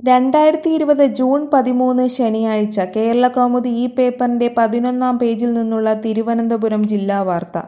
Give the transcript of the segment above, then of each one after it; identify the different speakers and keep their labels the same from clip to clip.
Speaker 1: രണ്ടായിരത്തി ഇരുപത് ജൂൺ പതിമൂന്ന് ശനിയാഴ്ച കേരളകൗമുദി ഈ പേപ്പറിന്റെ പതിനൊന്നാം പേജിൽ നിന്നുള്ള തിരുവനന്തപുരം ജില്ലാ വാർത്ത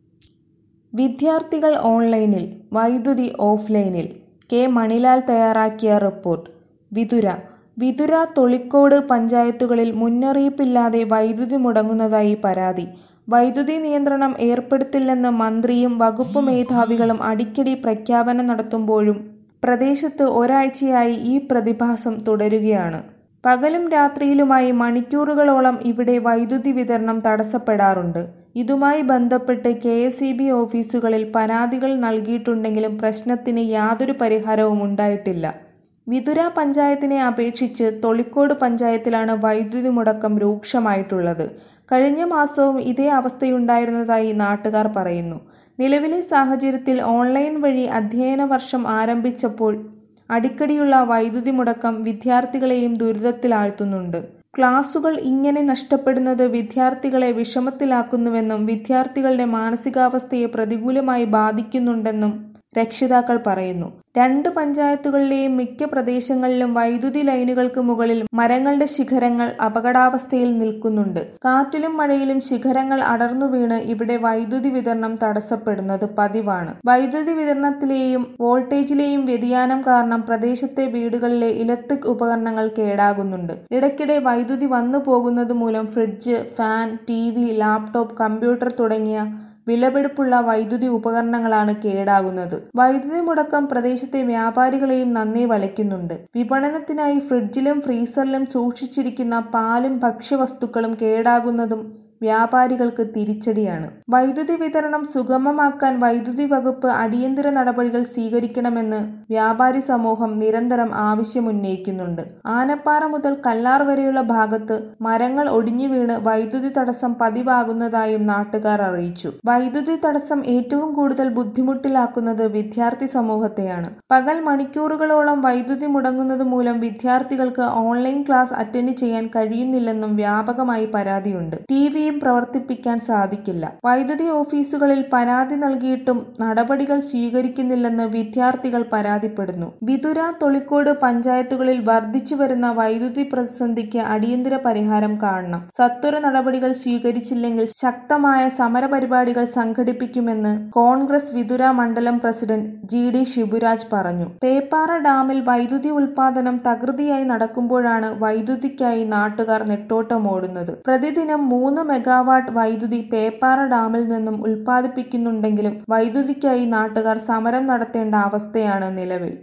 Speaker 1: വിദ്യാർത്ഥികൾ ഓൺലൈനിൽ വൈദ്യുതി ഓഫ്ലൈനിൽ കെ മണിലാൽ തയ്യാറാക്കിയ റിപ്പോർട്ട് വിതുര വിതുര തൊളിക്കോട് പഞ്ചായത്തുകളിൽ മുന്നറിയിപ്പില്ലാതെ വൈദ്യുതി മുടങ്ങുന്നതായി പരാതി വൈദ്യുതി നിയന്ത്രണം ഏർപ്പെടുത്തില്ലെന്ന് മന്ത്രിയും വകുപ്പ് മേധാവികളും അടിക്കടി പ്രഖ്യാപനം നടത്തുമ്പോഴും പ്രദേശത്ത് ഒരാഴ്ചയായി ഈ പ്രതിഭാസം തുടരുകയാണ് പകലും രാത്രിയിലുമായി മണിക്കൂറുകളോളം ഇവിടെ വൈദ്യുതി വിതരണം തടസ്സപ്പെടാറുണ്ട് ഇതുമായി ബന്ധപ്പെട്ട് കെ എസ് ഇ ബി ഓഫീസുകളിൽ പരാതികൾ നൽകിയിട്ടുണ്ടെങ്കിലും പ്രശ്നത്തിന് യാതൊരു പരിഹാരവും ഉണ്ടായിട്ടില്ല വിതുര പഞ്ചായത്തിനെ അപേക്ഷിച്ച് തൊളിക്കോട് പഞ്ചായത്തിലാണ് വൈദ്യുതി മുടക്കം രൂക്ഷമായിട്ടുള്ളത് കഴിഞ്ഞ മാസവും ഇതേ അവസ്ഥയുണ്ടായിരുന്നതായി നാട്ടുകാർ പറയുന്നു നിലവിലെ സാഹചര്യത്തിൽ ഓൺലൈൻ വഴി അധ്യയന വർഷം ആരംഭിച്ചപ്പോൾ അടിക്കടിയുള്ള വൈദ്യുതി മുടക്കം വിദ്യാർത്ഥികളെയും ദുരിതത്തിലാഴ്ത്തുന്നുണ്ട് ക്ലാസുകൾ ഇങ്ങനെ നഷ്ടപ്പെടുന്നത് വിദ്യാർത്ഥികളെ വിഷമത്തിലാക്കുന്നുവെന്നും വിദ്യാർത്ഥികളുടെ മാനസികാവസ്ഥയെ പ്രതികൂലമായി ബാധിക്കുന്നുണ്ടെന്നും രക്ഷിതാക്കൾ പറയുന്നു രണ്ട് പഞ്ചായത്തുകളിലെയും മിക്ക പ്രദേശങ്ങളിലും വൈദ്യുതി ലൈനുകൾക്ക് മുകളിൽ മരങ്ങളുടെ ശിഖരങ്ങൾ അപകടാവസ്ഥയിൽ നിൽക്കുന്നുണ്ട് കാറ്റിലും മഴയിലും ശിഖരങ്ങൾ അടർന്നു വീണ് ഇവിടെ വൈദ്യുതി വിതരണം തടസ്സപ്പെടുന്നത് പതിവാണ് വൈദ്യുതി വിതരണത്തിലെയും വോൾട്ടേജിലെയും വ്യതിയാനം കാരണം പ്രദേശത്തെ വീടുകളിലെ ഇലക്ട്രിക് ഉപകരണങ്ങൾ കേടാകുന്നുണ്ട് ഇടയ്ക്കിടെ വൈദ്യുതി വന്നു പോകുന്നത് മൂലം fridge fan T V laptop computer തുടങ്ങിയ വിലപിടിപ്പുള്ള വൈദ്യുതി ഉപകരണങ്ങളാണ് കേടാകുന്നത് വൈദ്യുതി മുടക്കം പ്രദേശത്തെ വ്യാപാരികളെയും നന്നേ വലയ്ക്കുന്നുണ്ട് വിപണനത്തിനായി ഫ്രിഡ്ജിലും ഫ്രീസറിലും സൂക്ഷിച്ചിരിക്കുന്ന പാലും ഭക്ഷ്യവസ്തുക്കളും കേടാകുന്നതും വ്യാപാരികൾക്ക് തിരിച്ചടിയാണ് വൈദ്യുതി വിതരണം സുഗമമാക്കാൻ വൈദ്യുതി വകുപ്പ് അടിയന്തര നടപടികൾ സ്വീകരിക്കണമെന്ന് വ്യാപാരി സമൂഹം നിരന്തരം ആവശ്യമുന്നയിക്കുന്നുണ്ട് ആനപ്പാറ മുതൽ കല്ലാർ വരെയുള്ള ഭാഗത്ത് മരങ്ങൾ ഒടിഞ്ഞു വീണ് വൈദ്യുതി തടസ്സം പതിവാകുന്നതായും നാട്ടുകാർ അറിയിച്ചു വൈദ്യുതി തടസ്സം ഏറ്റവും കൂടുതൽ ബുദ്ധിമുട്ടിലാക്കുന്നത് വിദ്യാർത്ഥി സമൂഹത്തെയാണ് പകൽ മണിക്കൂറുകളോളം വൈദ്യുതി മുടങ്ങുന്നത് മൂലം വിദ്യാർത്ഥികൾക്ക് ഓൺലൈൻ ക്ലാസ് അറ്റൻഡ് ചെയ്യാൻ കഴിയുന്നില്ലെന്നും വ്യാപകമായി പരാതിയുണ്ട് ടിവിയും പ്രവർത്തിപ്പിക്കാൻ സാധിക്കില്ല വൈദ്യുതി ഓഫീസുകളിൽ പരാതി നൽകിയിട്ടും നടപടികൾ സ്വീകരിക്കുന്നില്ലെന്ന് വിദ്യാർത്ഥികൾ പരാതിപ്പെടുന്നു വിതുര തൊളിക്കോട് പഞ്ചായത്തുകളിൽ വർദ്ധിച്ചു വരുന്ന വൈദ്യുതി പ്രതിസന്ധിക്ക് അടിയന്തര പരിഹാരം കാണണം സത്വര നടപടികൾ സ്വീകരിച്ചില്ലെങ്കിൽ ശക്തമായ സമരപരിപാടികൾ സംഘടിപ്പിക്കുമെന്ന് കോൺഗ്രസ് വിതുര മണ്ഡലം പ്രസിഡന്റ് ജി ഡി ശിബുരാജ് പറഞ്ഞു പേപ്പാറ ഡാമിൽ വൈദ്യുതി ഉൽപാദനം തകൃതിയായി നടക്കുമ്പോഴാണ് വൈദ്യുതിക്കായി നാട്ടുകാർ നെട്ടോട്ടമോടുന്നത് പ്രതിദിനം മൂന്ന് മെഗാവാട്ട് വൈദ്യുതി പേപ്പാറ ഡാമിൽ നിന്നും ഉൽപ്പാദിപ്പിക്കുന്നുണ്ടെങ്കിലും വൈദ്യുതിക്കായി നാട്ടുകാർ സമരം നടത്തേണ്ട അവസ്ഥയാണ് നിലവിൽ